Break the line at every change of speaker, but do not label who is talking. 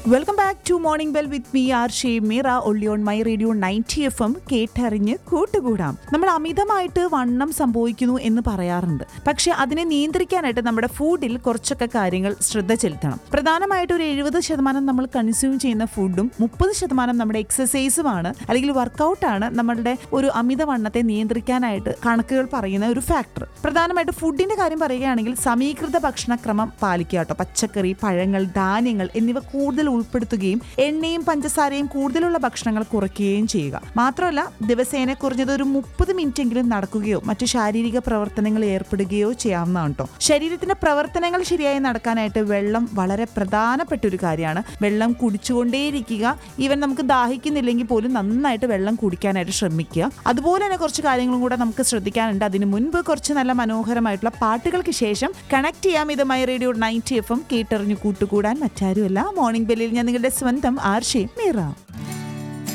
welcome back to morning bell with me R J മീറ ഒള്ളി on my radio ninety F M കേട്ടറിഞ്ഞ് കൂട്ടുകൂടാം നമ്മൾ അമിതമായിട്ട് വണ്ണം സംഭവിക്കുന്നു എന്ന് പറയാറുണ്ട് പക്ഷെ അതിനെ നിയന്ത്രിക്കാനായിട്ട് നമ്മുടെ ഫുഡിൽ കുറച്ചൊക്കെ കാര്യങ്ങൾ ശ്രദ്ധ ചെലുത്തണം പ്രധാനമായിട്ട് ഒരു എഴുപത് ശതമാനം നമ്മൾ കൺസ്യൂം ചെയ്യുന്ന ഫുഡും മുപ്പത് ശതമാനം നമ്മുടെ എക്സസൈസുമാണ് അല്ലെങ്കിൽ വർക്കൗട്ടാണ് നമ്മളുടെ ഒരു അമിതവണ്ണത്തെ നിയന്ത്രിക്കാനായിട്ട് കണക്കുകൾ പറയുന്ന ഒരു ഫാക്ടർ പ്രധാനമായിട്ട് ഫുഡിന്റെ കാര്യം പറയുകയാണെങ്കിൽ സമീകൃത ഭക്ഷണക്രമം പാലിക്കുക കേട്ടോ പച്ചക്കറി പഴങ്ങൾ ധാന്യങ്ങൾ എന്നിവ കൂടുതൽ ഉൾപ്പെടുത്തുകയും എണ്ണയും പഞ്ചസാരയും കൂടുതലുള്ള ഭക്ഷണങ്ങൾ കുറയ്ക്കുകയും ചെയ്യുക മാത്രമല്ല ദിവസേന കുറഞ്ഞത് ഒരു മുപ്പത് മിനിറ്റ് എങ്കിലും നടക്കുകയോ മറ്റു ശാരീരിക പ്രവർത്തനങ്ങൾ ഏർപ്പെടുകയോ ചെയ്യാവുന്നതാണ് കേട്ടോ ശരീരത്തിന്റെ പ്രവർത്തനങ്ങൾ ശരിയായി നടക്കാനായിട്ട് വെള്ളം വളരെ പ്രധാനപ്പെട്ട ഒരു കാര്യമാണ് വെള്ളം കുടിച്ചുകൊണ്ടേയിരിക്കുക ഈവൻ നമുക്ക് ദാഹിക്കുന്നില്ലെങ്കിൽ പോലും നന്നായിട്ട് വെള്ളം കുടിക്കാനായിട്ട് ശ്രമിക്കുക അതുപോലെ തന്നെ കുറച്ച് കാര്യങ്ങളും കൂടെ നമുക്ക് ശ്രദ്ധിക്കാനുണ്ട് അതിന് മുൻപ് കുറച്ച് നല്ല മനോഹരമായിട്ടുള്ള പാട്ടുകൾക്ക് ശേഷം കണക്ട് ചെയ്യാം ഇതുമായി റേഡിയോ നയൻറ്റി എഫ് എം കേട്ടറിഞ്ഞു കൂട്ടുകൂടാൻ മറ്റാരുമല്ല മോർണിംഗ് ബെല്ലിൽ ഞാൻ നിങ്ങളുടെ സ്വന്തം ആർഷയും മീറ